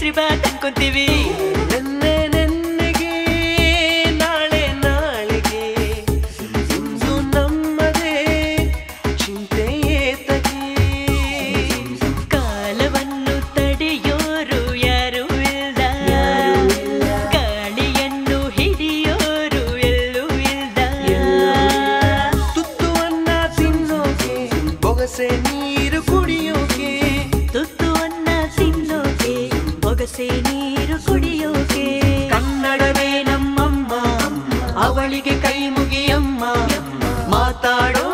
ಕೇಸರಿ ಬಾತ್ ಅನ್ಕೊಂತೀವಿ ನೆನ್ನೆ ನೆನ್ನೆಗೆ ನಾಳೆ ನಾಳೆಗೆ ಇಂದು ನಮ್ಮದೇ ಚಿಂತೆ ಏತಕ್ಕೆ ಕಾಲವನ್ನು ತಡೆಯೋರು ಯಾರು ಇಲ್ಲ ಗಾಳಿಯನ್ನು ಹಿಡಿಯೋರು ಎಲ್ಲೂ ಇಲ್ಲ ತುತ್ತುವನ್ನ ತಿನ್ನೋಕೆ ಬೊಗಸೆ ನೀರು ಕುಡಿಯೋಕೆ ತುತ್ತು ಅನ್ನ ತಿನ್ನೋಕೆ ಬೊಗಸೆ ನೀರು ಕುಡಿಯೋಕೆ ಕನ್ನಡವೇ ನಮ್ಮಮ್ಮ ಅವಳಿಗೆ ಕೈ ಮುಗಿಯಮ್ಮ ಮಾತಾಡೋ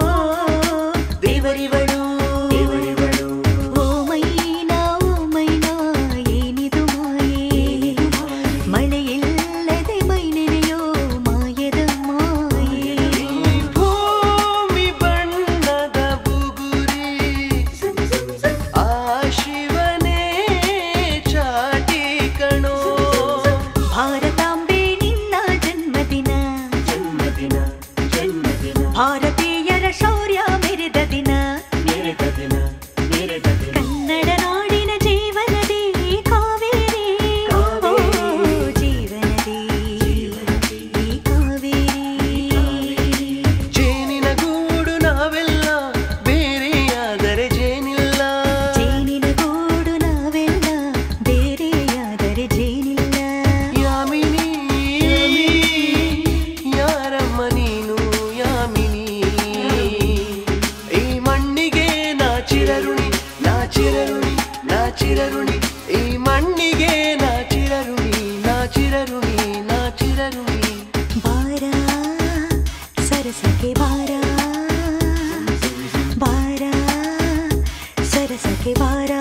ದೇವರಿವಳು ದೇವರಿವಳು ಓ ಮೈನಾ ಓ ಮೈನಾ ಏನಿದು ಮಾಯೆ ಮಳೆಯಿಲ್ಲದೆ ಮೈ ನೆನೆಯೋ ಮಾಯದ ಮಾಯೆ ಭೂಮಿ ಬಣ್ಣದ ಬುಗುರಿ ಆ ಶಿವನೇ ಚಾಟಿ ಕಣೋ ಭಾರತಾಂಬೆ ನಿನ್ನ ಜನ್ಮದಿನ ಜನ್ಮದಿನ ಜನ್ಮದಿನ ಭಾರತೀಯರ ಶೌರ್ಯ ಮೆರೆದ ದಿನ ನೆರೆದ ದಿನ ನೆರೆದ ದಿನ ಕನ್ನಡ ನಾಡಿನ ಜೀವನದಿ ಕಾವೇರಿ ಓ, ಜೀವನದಿ ಈ ಕಾವೇರಿ ಜೇನಿನ ಗೂಡು ನಾವೆಲ್ಲ ಬೇರೆಯಾದರೆ ಜೇನಿಲ್ಲ ಜೇನಿನ ಗೂಡು ನಾವೆಲ್ಲ ಬೇರೆಯಾದರೆ ಜೇನಿಲ್ಲ ಯಾಮಿನಿ ಯಾರಮ್ಮ ನೀನು ಯಾಮಿನಿ ಈ ಮಣ್ಣಿಗೆ ನಾಚಿರರುಣಿ ನಾಚಿರರುಣಿ ನಾಚಿರರುಣಿ ಈ ಮಣ್ಣಿಗೆ ನಾಚಿರರುಣಿ ನಾಚಿರರುಣಿ ನಾಚಿರರುಣಿ ಬಾರ ಸರಸಕ್ಕೆ ಬಾರ ಬಾರ ಸರಸಕ್ಕೆ ಬಾರ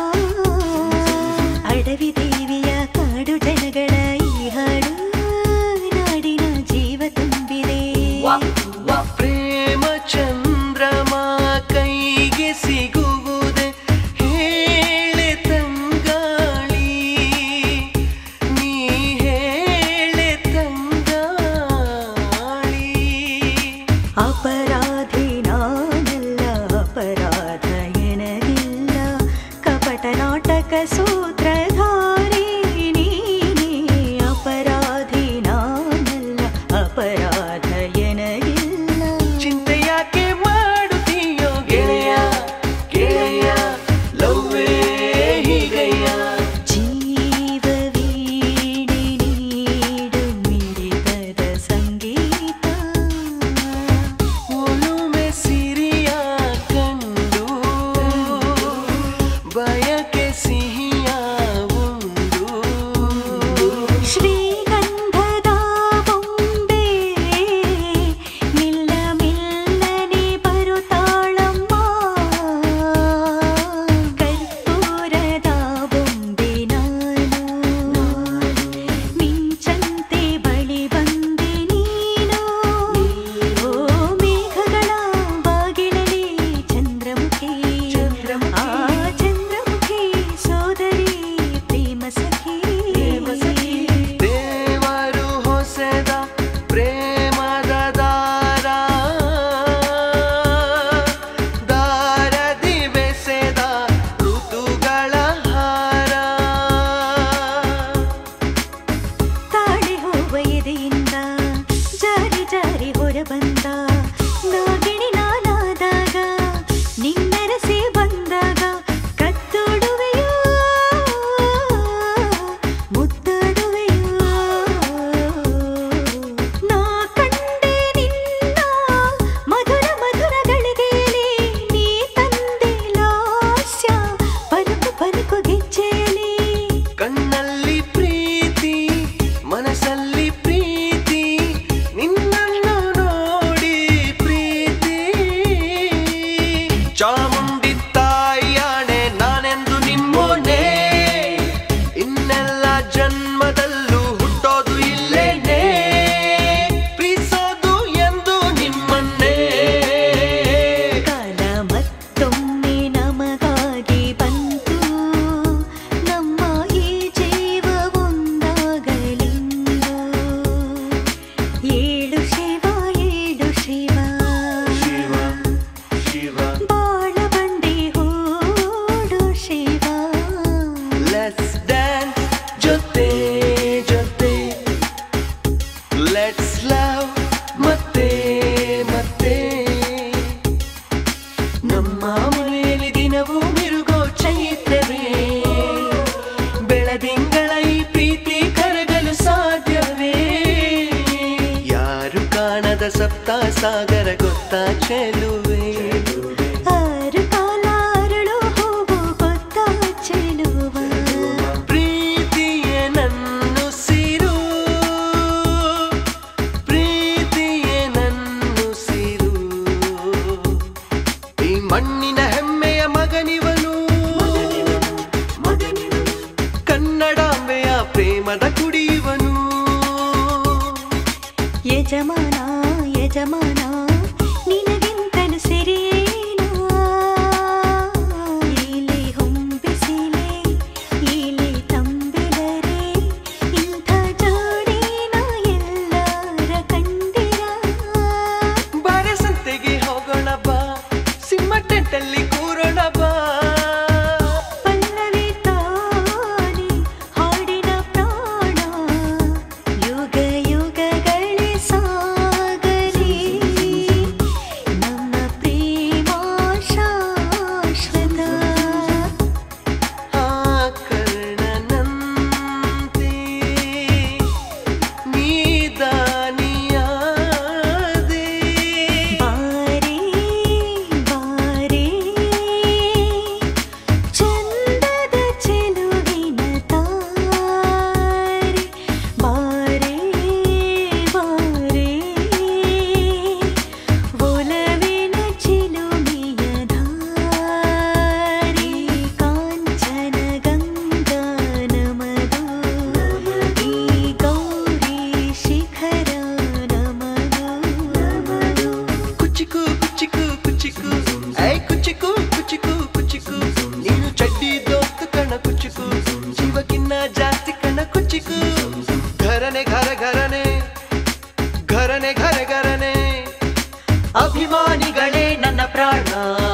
ಅಡವಿ ದೇವಿಯ ಕಾಡು ಜನಗಳ ಈ ಹಾಡು ನಾಡಿನ ಜೀವ ತುಂಬಿದೆ ಪ್ರೇಮ ಚಂದ್ರಮ ಕೈಗೆ ಸಿಗುವುದೇ ಹೇಳೆ ತಂಗಾಳಿ ನೀ ಹೇಳೆ ತಂಗಾಳಿ ಅಪರಾಧಿ ನಾನಲ್ಲ ಅಪರಾಧ ಎನಗಿಲ್ಲ ಕಪಟ ನಾಟಕ ಸೂತ್ರಧಾರಿ ನೀನೇ ಅಪರಾಧಿ ನಾನಲ್ಲ ಅಪರಾಧ ಎನಗಿಲ್ಲ ಚಿಂತೆ ಯಾಕೆ ಮಾಡುತ್ತೀಯೋ ಗೆಳೆಯ ಗೆಳೆಯ ಲವ್ವೇ ಹೀಗಯ್ಯ ಜೀವವೀಡಿ ನೀಡು ಮಿಡಿತದ ಸಂಗೀತ ಒಲುಮೆ ಸಿರಿಯ ಕಂಡು ಬಯಕೆ ಸಿಹಿಯ ಉಂಡು ಸಾಗರ ಗೊತ್ತಾ ಚೆಲುವೆ ಆರು ಕಾಲ ಅರಳು ಹೂವು ಗೊತ್ತ ಚೆಲುವ ಪ್ರೀತಿಯೇ ನನ್ನುಸಿರು ಪ್ರೀತಿಯೇ ನನ್ನುಸಿರು ಈ ಮಣ್ಣಿನ ಹೆಮ್ಮೆಯ ಮಗನಿವನು ಕನ್ನಡಾಂಬೆಯ ಪ್ರೇಮದ ಕುಡಿಯುವನು ಯಜಮಾನ ಯಜಮಾನ ನಿನಗಿಂತಲೂ ಸರಿಯೇನಾ ಇಲ್ಲಿ ಹೊಂಬಿಸಿಲೆ ಇಲ್ಲಿ ತಂಬಿದರೆ ಇಂಥ ಜೋಡಿನ ಎಲ್ಲರ ಕಂಡಿರ ಬಾರೆ ಸಂತೆಗೆ ಹೋಗೋಣ ಬಾ ಸಿಂಹ ಟೆಂಟಲ್ಲಿ ಕೂರೋಣ ಬಾ ಪಲ್ಲವಿ ತಾನೆ ಹಾಡಿನ ಪ್ರಾಣ ಯುಗ ಯುಗಗಳೇ ಸಾಗಲಿ ನಮ್ಮ ಪ್ರೇಮ ಶಾಶ್ವತ ಆ ಕರ್ಣನಂತೆ ನೀದಾನಿಯಾದೆ ಬಾರೆ ಬಾರೆ ಚಂದದ ಚೆಲುವಿನ ತಾರೆ ಬಾರೆ ಬಾರೆ ಒಲವಿನ ಚಿಲುಮೆಯ ಧಾರೆ ಕಾಂಚನ ಗಂಗಾ ನಮದು ಈ ಗೌರಿ ಶಿಖರ ನಮದು ಕುಚಿಕು ಕುಚಿಕು ಕುಚಿಕು ಐ ಕುಚಿಕು ಕುಚಿಕು ಕುಚಿಕು ನೀನು ಚಡ್ಡಿ ದೋಸ್ತು ಕಣ ಕುಚಿಕು ಶಿವಕಿನ್ನ ಜಾಸ್ತಿ ಕಣ ಕುಚಿಕು ಘರನೆ ಘರ ಘರನೆ ಘರನೆ ಘರ ಘರನೆ ಅಭಿಮಾನಿಗಳೇ ನನ್ನ ಪ್ರಾಣ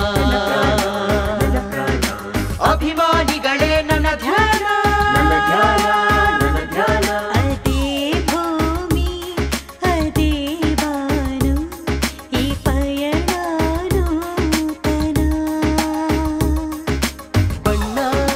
ಅಭಿಮಾನಿಗಳೇ ನನ್ನ ಧ್ಯಾನ ಅದೇ ಭೂಮಿ ಅದೇ ಬಾನು ಈ ಪಯಣ ನೂತನ ಬಣ್ಣ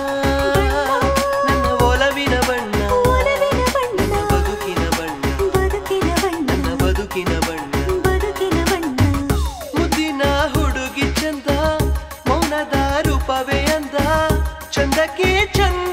ನನ್ನ ಒಲವಿನ ಬಣ್ಣ ಒಲವಿನ ಬಣ್ಣ ಬದುಕಿನ ಬಣ್ಣ ಬದುಕಿನ ಬಣ್ಣ ನನ್ನ ಬದುಕಿನ ಬಣ್ಣ ಬದುಕಿನ ಬಣ್ಣ ಮುದ್ದಿನ ಹುಡುಗಿ ಚಂದ ಮೌನದ ರೂಪವೇ ಅಂದ ಚಂದಕ್ಕೆ ಚಂದ